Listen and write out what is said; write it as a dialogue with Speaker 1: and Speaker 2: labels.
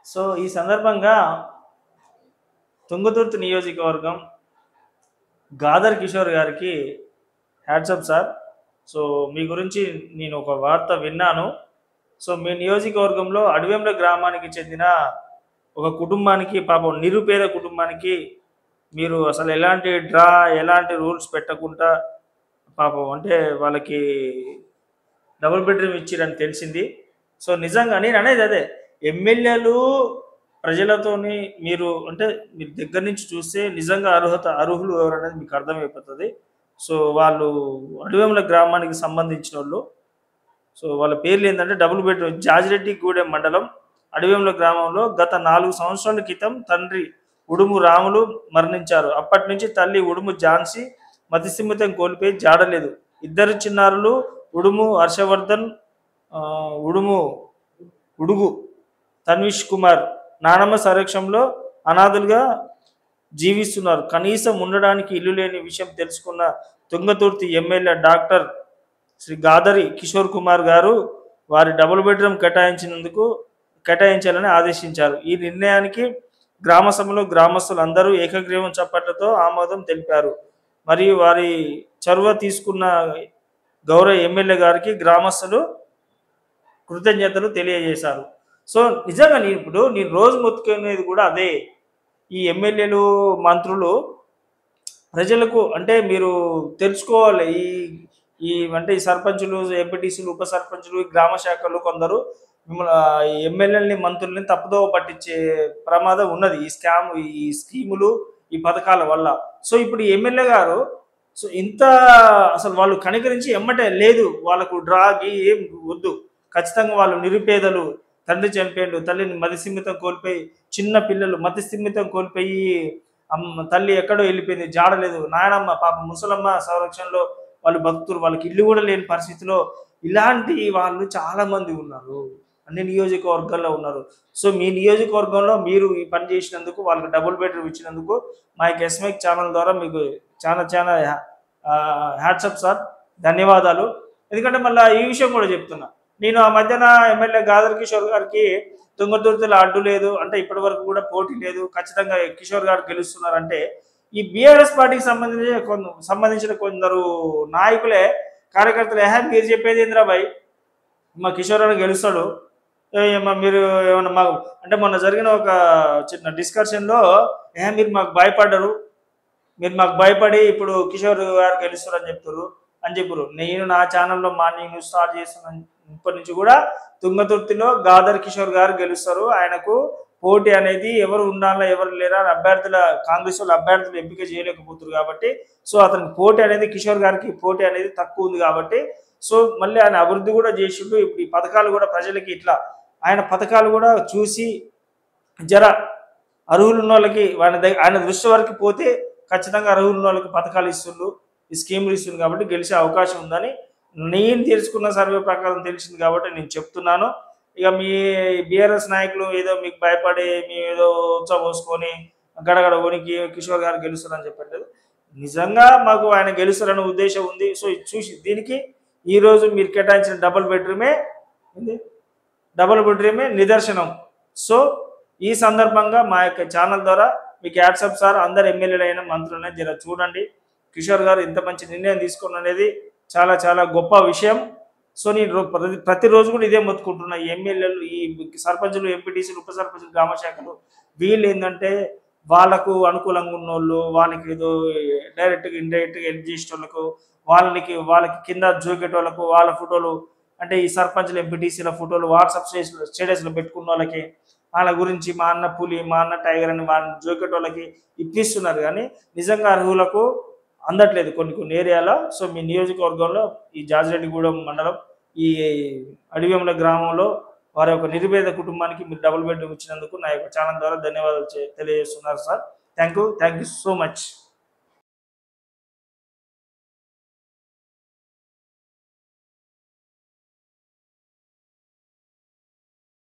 Speaker 1: so ఈ సందర్భంగా తుంగతుర్తి నియోజకవర్గం గాదర్ కిషోర్ గారికి హ్యాట్సప్ సార్ సో మీ గురించి నేను ఒక వార్త విన్నాను సో మీ నియోజకవర్గంలో అడవేంల గ్రామానికి చెందిన ఒక కుటుంబానికి పాపం నిరుపేద కుటుంబానికి మీరు అసలు ఎలాంటి డ్రా ఎలాంటి రూల్స్ పెట్టకుండా పాపం అంటే వాళ్ళకి డబుల్ బెడ్రూమ్ ఇచ్చిరని తెలిసింది సో నిజంగా నేను అనేది అదే ఎమ్మెల్యేలు ప్రజలతోని మీరు అంటే మీరు దగ్గర నుంచి చూస్తే నిజంగా అర్హత అర్హులు ఎవరు అనేది మీకు అర్థమైపోతుంది సో వాళ్ళు అడవేముల గ్రామానికి సంబంధించిన వాళ్ళు సో వాళ్ళ పేర్లు ఏంటంటే డబుల్ బెడ్రూమ్ జాజిరెడ్డి గూడెం మండలం అడవేముల గ్రామంలో గత నాలుగు సంవత్సరాల క్రితం తండ్రి ఉడుము రాములు మరణించారు అప్పటి నుంచి తల్లి ఉడుము ఝాన్సీ మతిస్థిమితం కోల్పోయి జాడలేదు ఇద్దరు చిన్నారులు ఉడుము హర్షవర్ధన్ ఆ, ఉడుము ఉడుగు తన్విష్ కుమార్ నానమ్మ సంరక్షణలో అనాథులుగా జీవిస్తున్నారు కనీసం ఉండడానికి ఇల్లు లేని విషయం తెలుసుకున్న తుంగతుర్తి ఎమ్మెల్యే డాక్టర్ శ్రీ గాదరి కిషోర్ కుమార్ గారు వారి డబుల్ బెడ్రూమ్ కేటాయించినందుకు కేటాయించాలని ఆదేశించారు ఈ నిర్ణయానికి గ్రామ సభలో గ్రామస్తులు అందరూ ఏకగ్రీవం చప్పట్లతో ఆమోదం తెలిపారు మరియు వారి చొరవ తీసుకున్న గౌరవ ఎమ్మెల్యే గారికి గ్రామస్తులు కృతజ్ఞతలు తెలియజేశారు సో నిజంగా నేను ఇప్పుడు నేను రోజు మొత్తుకునేది కూడా అదే ఈ ఎమ్మెల్యేలు మంత్రులు ప్రజలకు అంటే మీరు తెలుసుకోవాలి ఈ ఈ అంటే ఈ సర్పంచులు ఎంపీటీసీలు ఉప సర్పంచులు ఈ గ్రామ శాఖలు కొందరు మిమ్మల్ని ఆ, ఈ ఎమ్మెల్యేలని మంత్రుల్ని తప్పుదోవ పట్టించే ప్రమాదం ఉన్నది ఈ స్కామ్ ఈ స్కీములు ఈ పథకాల వల్ల సో ఇప్పుడు ఈ ఎమ్మెల్యే గారు సో ఇంత అసలు వాళ్ళు కనికరించి ఎమ్మటే లేదు వాళ్ళకు డ్రాగి ఏం వద్దు ఖచ్చితంగా వాళ్ళు నిరుపేదలు తండ్రి చనిపోయిండు తల్లిని మతిస్థిమితం కోల్పోయి చిన్న పిల్లలు మతిస్థిమితం కోల్పోయి అమ్మ తల్లి ఎక్కడో వెళ్ళిపోయింది జాడలేదు నాయనమ్మ పాప ముసలమ్మ సంరక్షణలో వాళ్ళు భక్తులు వాళ్ళకి ఇల్లు కూడా లేని పరిస్థితిలో ఇలాంటి వాళ్ళు చాలా మంది ఉన్నారు అన్ని నియోజకవర్గాల్లో ఉన్నారు సో మీ నియోజకవర్గంలో మీరు ఈ పని చేసినందుకు వాళ్ళకి డబుల్ బెడ్రూమ్ ఇచ్చినందుకు మా యొక్క ఎస్మెక్ ఛానల్ ద్వారా మీకు చాలా చాలా హ్యాట్సప్ సార్ ధన్యవాదాలు ఎందుకంటే మళ్ళీ ఈ విషయం కూడా చెప్తున్నా నేను ఆ మధ్యన ఎమ్మెల్యే గాదర్ కిషోర్ గారికి తుంగతుర్తిలో అడ్డు లేదు అంటే ఇప్పటి వరకు కూడా పోటీ లేదు ఖచ్చితంగా కిషోర్ గారు గెలుస్తున్నారంటే ఈ బీఆర్ఎస్ పార్టీకి సంబంధించిన కొంత సంబంధించిన కొందరు నాయకులే కార్యకర్తలు ఏహా మీరు చెప్పేది ఇంద్రాబాయ్ మా కిషోర్ అని గెలుస్తాడు ఏ, మా మీరు ఏమన్నా మాకు అంటే మొన్న జరిగిన ఒక చిన్న డిస్కషన్లో ఏ మీరు మాకు భయపడ్డరు మీరు మాకు భయపడి ఇప్పుడు కిషోర్ గారు గెలుస్తారు అని చెప్తారు అని చెప్పారు నేను నా ఛానల్లో మార్నింగ్ న్యూస్ స్టార్ట్ చేస్తున్న ఇప్పటి నుంచి కూడా తుంగతుర్తిలో గాదర్ కిషోర్ గారు గెలుస్తారు ఆయనకు పోటీ అనేది ఎవరు ఉండాలా ఎవరు లేరా అని అభ్యర్థుల కాంగ్రెస్ వాళ్ళు అభ్యర్థులు ఎంపిక చేయలేకపోతున్నారు కాబట్టి సో అతనికి పోటీ అనేది కిషోర్ గారికి పోటీ అనేది తక్కువ ఉంది కాబట్టి సో మళ్ళీ ఆయన అభివృద్ధి కూడా చేసిండు ఇప్పుడు ఈ పథకాలు కూడా ప్రజలకి ఇట్లా ఆయన పథకాలు కూడా చూసి జర అర్హులు ఉన్న వాళ్ళకి ఆయన దగ్గర ఆయన దృష్టి వరకు పోతే ఖచ్చితంగా అర్హులు ఉన్న వాళ్ళకి పథకాలు ఇస్తుండ్రు ఈ స్కీములు ఇస్తుంది కాబట్టి గెలిచే అవకాశం ఉందని నేను తెలుసుకున్న సర్వే ప్రకారం తెలిసింది కాబట్టి నేను చెప్తున్నాను ఇక మీ బీఆర్ఎస్ నాయకులు ఏదో మీకు భయపడి మీ ఏదో ఉత్సవ పోసుకొని గడగడ వణికి కిషోర్ గారు గెలుస్తారని చెప్పట్లేదు నిజంగా మాకు ఆయన గెలుస్తారనే ఉద్దేశం ఉంది సో ఇది చూసి దీనికి ఈ రోజు మీరు కేటాయించిన డబుల్ బెడ్రూమే ఏంది డబుల్ బెడ్రూమే నిదర్శనం సో ఈ సందర్భంగా మా యొక్క ఛానల్ ద్వారా మీకు యాడ్సప్ సార్ అందరు ఎమ్మెల్యేలు అయిన మంత్రులైనా జర చూడండి కిషోర్ గారు ఇంత మంచి నిర్ణయం తీసుకున్న అనేది చాలా చాలా గొప్ప విషయం సో నేను రో- ప్రతి ప్రతిరోజు కూడా ఇదే మొత్తుకుంటున్నా ఈ ఎమ్మెల్యేలు ఈ సర్పంచులు ఎంపీటీసీలు ఉప సర్పంచులు గ్రామ శాఖలు వీళ్ళు ఏంటంటే వాళ్ళకు అనుకూలంగా ఉన్న వాళ్ళు వాళ్ళకి ఏదో డైరెక్ట్గా ఇండైరెక్ట్గా హెల్ప్ చేసే వాళ్ళకు వాళ్ళకి వాళ్ళకి కింద జోకెట్ వాళ్ళకు వాళ్ళ ఫోటోలు అంటే ఈ సర్పంచ్లు ఎంపీటీసీల ఫోటోలు వాట్సాప్ స్టేటస్ స్టేటస్లో పెట్టుకున్న వాళ్ళకి వాళ్ళ గురించి మా అన్న పులి మా అన్న టైగర్ అని వాళ్ళ జోకెట్ వాళ్ళకి ఇప్పిస్తున్నారు కానీ నిజంగా అర్హులకు అందట్లేదు కొన్ని కొన్ని ఏరియాలో సో మీ నియోజకవర్గంలో ఈ జాజిరెడ్డిగూడెం మండలం ఈ అడివేముల గ్రామంలో వారి యొక్క నిరుపేద కుటుంబానికి మీరు డబుల్ బెడ్రూమ్ ఇచ్చినందుకు నా యొక్క ఛానల్ ద్వారా ధన్యవాదాలు చె- తెలియజేస్తున్నారు sir thank you thank you so much